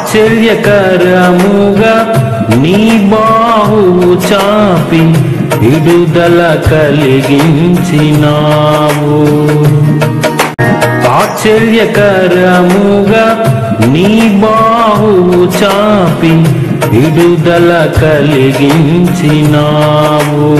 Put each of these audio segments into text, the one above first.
ఆశ్చర్యకరముగా నీ బాహువు చాపి విడుదల కలిగించినావు ఆశ్చర్యకరముగా నీ బాహువు చాపి విడుదల కలిగించినావు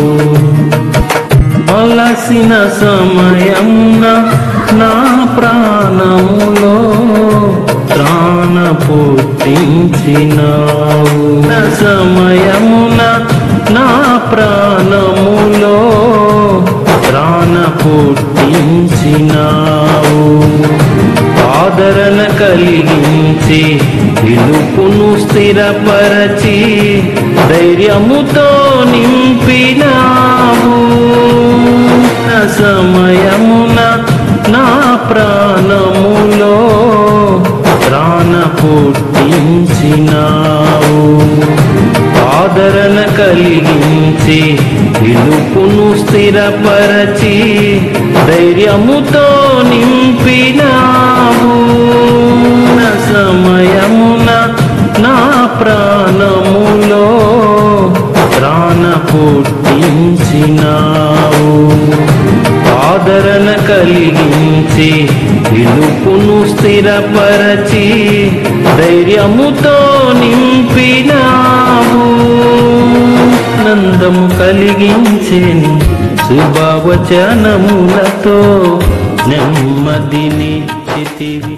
అలసిన సమయంన నా ప్రాణములో త్రాణ పుట్టించినావు నా సమయమున నా ప్రాణములో త్రాణ పుట్టించినావు ఆదరణ కలిగించి పిలుపును స్థిరపరచి ధైర్యముతో నింపినావు నా సమయమున నా ప్రాణములో ప్రాణ పుట్టించినావు ఆదరణ కలిగించి పిలుపును స్థిరపరచి ధైర్యముతో నింపినావు నా సమయమున నా ప్రాణములో ప్రాణ పుట్టించినావు ఆదరణ కలిగించి పిలుపును స్థిరపరచి ధైర్యముతో నింపినావు నందము కలిగించెని శుభవచనములతో నెమ్మదిని చితివి